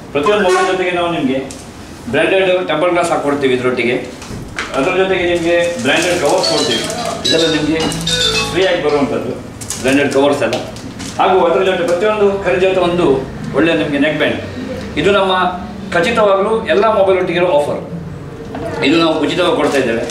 ಪ್ರತಿಯೊಂದು ಮೊಬೈಲ್ ಜೊತೆಗೆ ನಾವು ನಿಮಗೆ ಬ್ರ್ಯಾಂಡೆಡ್ ಟೆಂಪರ್ ಗ್ಲಾಸ್ ಹಾಕ್ಕೊಡ್ತೀವಿ ಇದರೊಟ್ಟಿಗೆ ಅದರ ಜೊತೆಗೆ ನಿಮಗೆ ಬ್ರ್ಯಾಂಡೆಡ್ ಕವರ್ಸ್ ಕೊಡ್ತೀವಿ ಇದೆಲ್ಲ ನಿಮಗೆ ಫ್ರೀಯಾಗಿ ಬರುವಂಥದ್ದು ಬ್ರ್ಯಾಂಡೆಡ್ ಕವರ್ಸ್ ಎಲ್ಲ ಹಾಗೂ ಅದರ ಜೊತೆ ಪ್ರತಿಯೊಂದು ಖರೀದಿ ಜೊತೆ ಒಂದು ಒಳ್ಳೆಯ ನಿಮಗೆ ನೆಕ್ ಬ್ಯಾಂಡ್ ಇದು ನಮ್ಮ ಖಚಿತವಾಗಲೂ ಎಲ್ಲ ಮೊಬೈಲ್ ಒಟ್ಟಿಗಿರೋ ಆಫರ್ ಇದು ನಾವು ಉಚಿತವಾಗಿ ಕೊಡ್ತಾ ಇದ್ದೇವೆ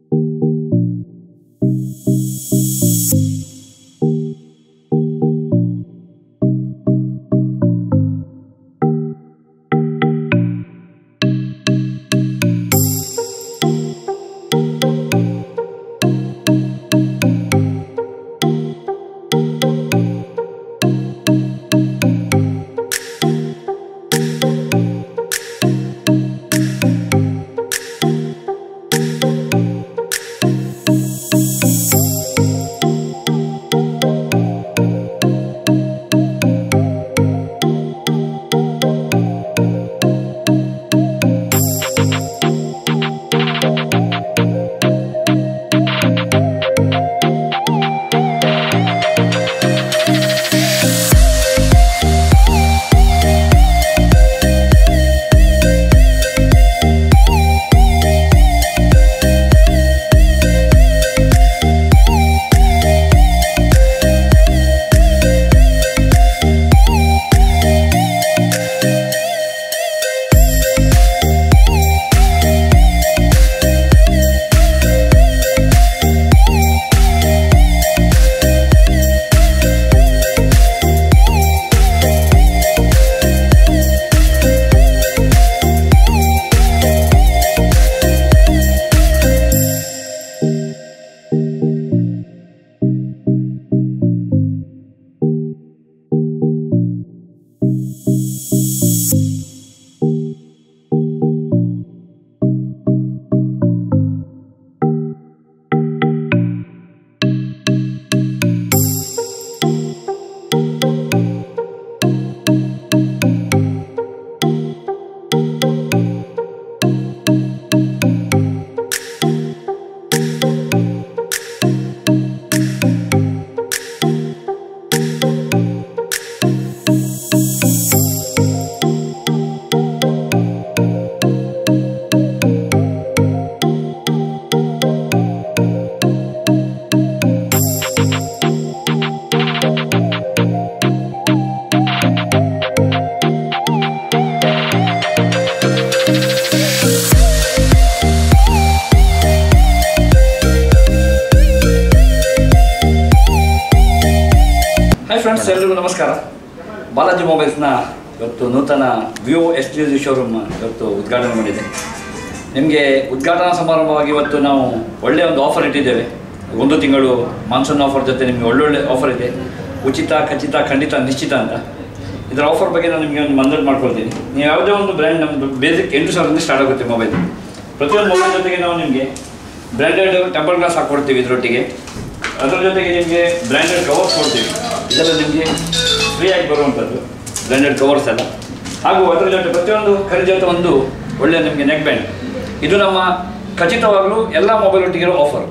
ಹಾಯ್ ಫ್ರೆಂಡ್ಸ್ ಎಲ್ರಿಗೂ ನಮಸ್ಕಾರ ಬಾಲಾಜಿ ಮೊಬೈಲ್ಸ್ನ ಇವತ್ತು ನೂತನ ವಿವೋ ಎಕ್ಸ್ಕ್ಲೂಸಿವ್ ಶೋರೂಮ್ ಇವತ್ತು ಉದ್ಘಾಟನೆ ಮಾಡಿದೆ ನಿಮಗೆ ಉದ್ಘಾಟನಾ ಸಮಾರಂಭವಾಗಿ ಇವತ್ತು ನಾವು ಒಳ್ಳೆಯ ಒಂದು ಆಫರ್ ಇಟ್ಟಿದ್ದೇವೆ ಒಂದು ತಿಂಗಳು ಮಾನ್ಸೂನ್ ಆಫರ್ ಜೊತೆ ನಿಮಗೆ ಒಳ್ಳೊಳ್ಳೆ ಆಫರ್ ಇದೆ ಉಚಿತ ಖಚಿತ ಖಂಡಿತ ನಿಶ್ಚಿತ ಅಂತ ಇದರ ಆಫರ್ ಬಗ್ಗೆ ನಾನು ನಿಮಗೆ ಒಂದು ಮನದಟ್ಟು ಮಾಡ್ಕೊಳ್ತೀನಿ ನೀವು ಯಾವುದೇ ಒಂದು ಬ್ರ್ಯಾಂಡ್ ನಮ್ಮದು ಬೇಸಿಕ್ ಎಂಟು ಸಾವಿರದಿಂದ ಸ್ಟಾರ್ಟ್ ಆಗುತ್ತೆ ಮೊಬೈಲ್ ಪ್ರತಿಯೊಂದು ಮೊಬೈಲ್ ಜೊತೆಗೆ ನಾವು ನಿಮಗೆ ಬ್ರ್ಯಾಂಡೆಡ್ ಟೆಂಪರ್ ಗ್ಲಾಸ್ ಹಾಕ್ಕೊಡ್ತೀವಿ ಇದರೊಟ್ಟಿಗೆ ಅದರ ಜೊತೆಗೆ ನಿಮಗೆ ಬ್ರ್ಯಾಂಡೆಡ್ ಕವರ್ಸ್ ಕೊಡ್ತೀವಿ ಇದೆಲ್ಲ ನಿಮಗೆ ಫ್ರೀಯಾಗಿ ಬರುವಂಥದ್ದು ಬ್ರ್ಯಾಂಡೆಡ್ ಕವರ್ಸ್ ಎಲ್ಲ ಹಾಗೂ ಅದರ ಜೊತೆ ಪ್ರತಿಯೊಂದು ಖರೀದಿ ಜೊತೆ ಒಂದು ಒಳ್ಳೆಯ ನಿಮಗೆ ನೆಕ್ ಬ್ಯಾಂಡ್ ಇದು ನಮ್ಮ ಖಚಿತವಾಗಲೂ ಎಲ್ಲ ಮೊಬೈಲ್ ಒಟ್ಟಿಗಿರೋ ಆಫರ್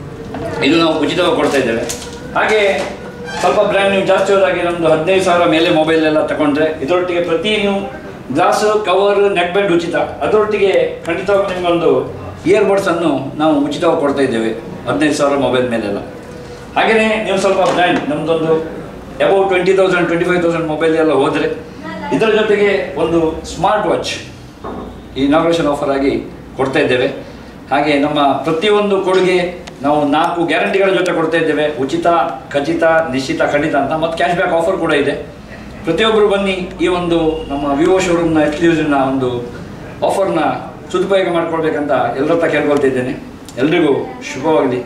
ಇದು ನಾವು ಉಚಿತವಾಗಿ ಕೊಡ್ತಾ ಇದ್ದೇವೆ ಹಾಗೆ ಸ್ವಲ್ಪ ಬ್ರ್ಯಾಂಡ್ ನೀವು ಜಾಸ್ತಿ ಹೋದಾಗೆ ನಮ್ಮದು ಹದಿನೈದು ಸಾವಿರ ಮೇಲೆ ಮೊಬೈಲ್ ಎಲ್ಲ ತಗೊಂಡ್ರೆ ಇದರೊಟ್ಟಿಗೆ ಪ್ರತಿ ನೀವು ಗ್ಲಾಸ್ ಕವರ್ ನೆಕ್ ಬ್ಯಾಂಡ್ ಉಚಿತ ಅದರೊಟ್ಟಿಗೆ ಖಂಡಿತವಾಗಿ ನಿಮಗೊಂದು ಇಯರ್ ಬಡ್ಸನ್ನು ನಾವು ಉಚಿತವಾಗಿ ಕೊಡ್ತಾ ಇದ್ದೇವೆ ಹದಿನೈದು ಸಾವಿರ ಮೊಬೈಲ್ ಮೇಲೆಲ್ಲ ಹಾಗೆಯೇ ನೀವು ಸ್ವಲ್ಪ ಬ್ರ್ಯಾಂಡ್ ನಮ್ಮದೊಂದು above twenty thousand twenty five thousand mobile ಎಲ್ಲ ಹೋದರೆ ಇದರ ಜೊತೆಗೆ ಒಂದು ಸ್ಮಾರ್ಟ್ ವಾಚ್ ಈ ಇನಾಗ್ರೇಷನ್ ಆಫರ್ ಆಗಿ ಕೊಡ್ತಾ ಇದ್ದೇವೆ ಹಾಗೆ ನಮ್ಮ ಪ್ರತಿಯೊಂದು ಕೊಡುಗೆ ನಾವು ನಾಲ್ಕು ಗ್ಯಾರಂಟಿಗಳ ಜೊತೆ ಕೊಡ್ತಾ ಇದ್ದೇವೆ ಉಚಿತ ಖಚಿತ ನಿಶ್ಚಿತ ಖಂಡಿತ ಅಂತ ಮತ್ತು ಕ್ಯಾಶ್ ಬ್ಯಾಕ್ ಆಫರ್ ಕೂಡ ಇದೆ ಪ್ರತಿಯೊಬ್ಬರು ಬನ್ನಿ ಈ ಒಂದು ನಮ್ಮ ವಿವೋ ಶೋರೂಮ್ನ ಎಕ್ಸ್ಕ್ಲೂಸಿವ್ನ ಒಂದು ಆಫರ್ನ ಸದುಪಯೋಗ ಮಾಡ್ಕೊಳ್ಬೇಕಂತ ಎಲ್ಲರ ಹತ್ರ ಕೇಳ್ಕೊಳ್ತಾ ಇದ್ದೇನೆ ಎಲ್ರಿಗೂ ಶುಭವಾಗಲಿ